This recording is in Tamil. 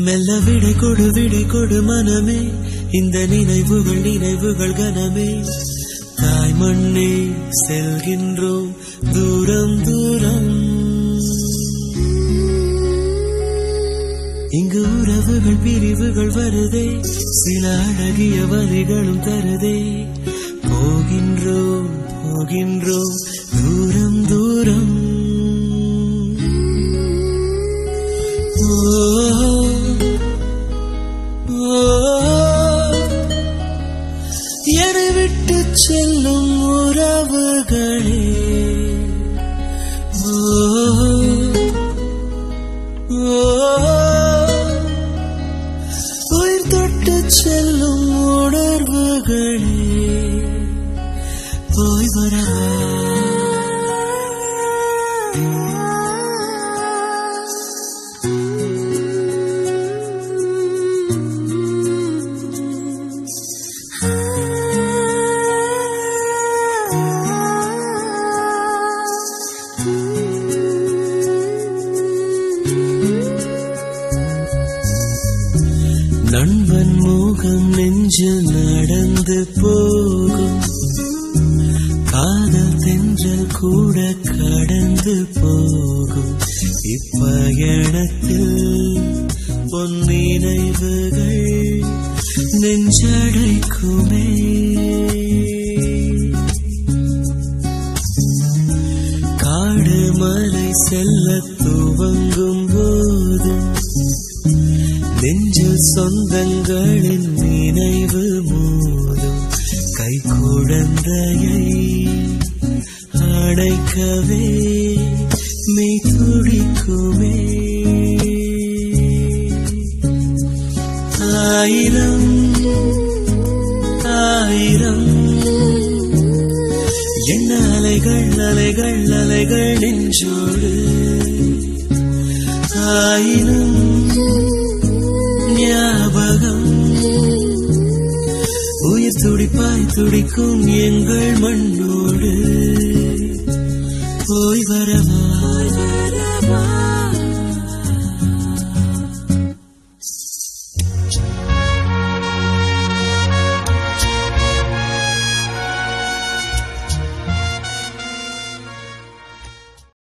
மெல்ல விடை கொடு விடை கொடு மனமே இந்த நினைவுகள் நினைவுகள் கனமே தாய் மண்ணே செல்கின்றோம் தூரம் தூரம் இங்கு உறவுகள் பிரிவுகள் வருதே சில அழகிய வரிகளும் தருதே போகின்றோம் போகின்றோம் தூரம் தூரம் ஓ, ஓ, என்னை விட்டு செல்லும் உறவுகளே ஓ, ஓ, உயிர் தொட்டு செல்லும் உணர்வுகளே போய் வரவா நண்பன் மோகம் நெஞ்சில் நடந்து போகும் காதல் தென்றல் கூட கடந்து போகும் இப்பயணத்தில் பொன்னினைவுகள் நெஞ்சடைக்குமே காடு மலை செல்ல துவங்கும் போது நெஞ்சில் சொந்தங்களின் நினைவு மோதும் கை குழந்தையை அணைக்கவே மெய் துடிக்குமே ஆயிரம் ஆயிரம் என்ன அலைகள் அலைகள் அலைகள் நெஞ்சோடு ஆயிரம் ஞாபகம் உயிர் துடிப்பாய் துடிக்கும் எங்கள் மண்ணோடு போய் வரவா